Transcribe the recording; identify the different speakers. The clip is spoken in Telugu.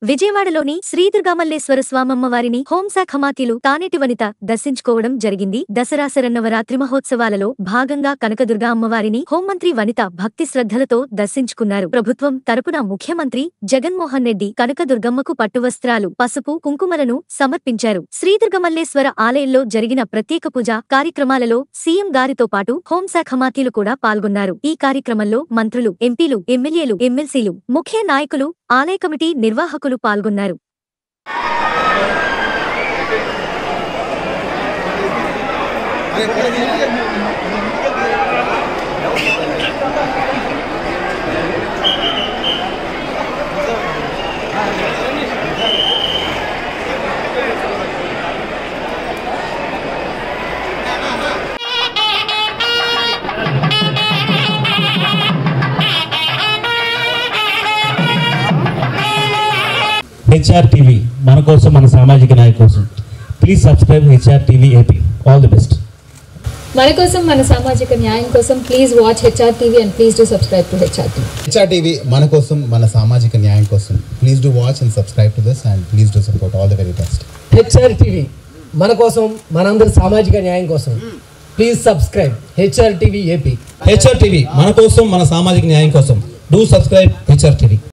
Speaker 1: విజయవాడలోని శ్రీదుర్గామల్లేశ్వర స్వామమ్మ వారిని హోంశాఖ మాతీలు తానేటి వనిత దర్శించుకోవడం జరిగింది దసరా శరన్నవరాత్రి మహోత్సవాలలో భాగంగా కనకదుర్గా అమ్మవారిని హోంమంత్రి వనిత భక్తి శ్రద్ధలతో దర్శించుకున్నారు ప్రభుత్వం తరపున ముఖ్యమంత్రి జగన్మోహన్ రెడ్డి కనకదుర్గమ్మకు పట్టువస్త్రాలు పసుపు కుంకుమలను సమర్పించారు శ్రీదుర్గమల్లేశ్వర ఆలయంలో జరిగిన ప్రత్యేక పూజ కార్యక్రమాలలో సీఎం గారితో పాటు హోంశాఖ మాతీలు కూడా పాల్గొన్నారు ఈ కార్యక్రమంలో మంత్రులు ఎంపీలు ఎమ్మెల్యేలు ఎమ్మెల్సీలు ముఖ్య నాయకులు ఆలయ కమిటీ నిర్వాహకులు పాల్గొన్నారు
Speaker 2: హెచ్ఆర్ టీవీ మన కోసం మన సామాజిక న్యాయ కోసం please subscribe HR TV AP all the best
Speaker 3: మన కోసం మన సామాజిక న్యాయం కోసం please watch HR TV and please do subscribe to HR TV
Speaker 4: HR TV మన కోసం మన సామాజిక న్యాయం కోసం please do watch and subscribe to this and please do support all the very best
Speaker 5: HR TV మన కోసం మనందరి సామాజిక న్యాయం కోసం please subscribe HR TV AP
Speaker 6: HR TV మన కోసం మన సామాజిక న్యాయం కోసం డూ సబ్స్క్రైబ్ హెచ్ఆర్ టీవీ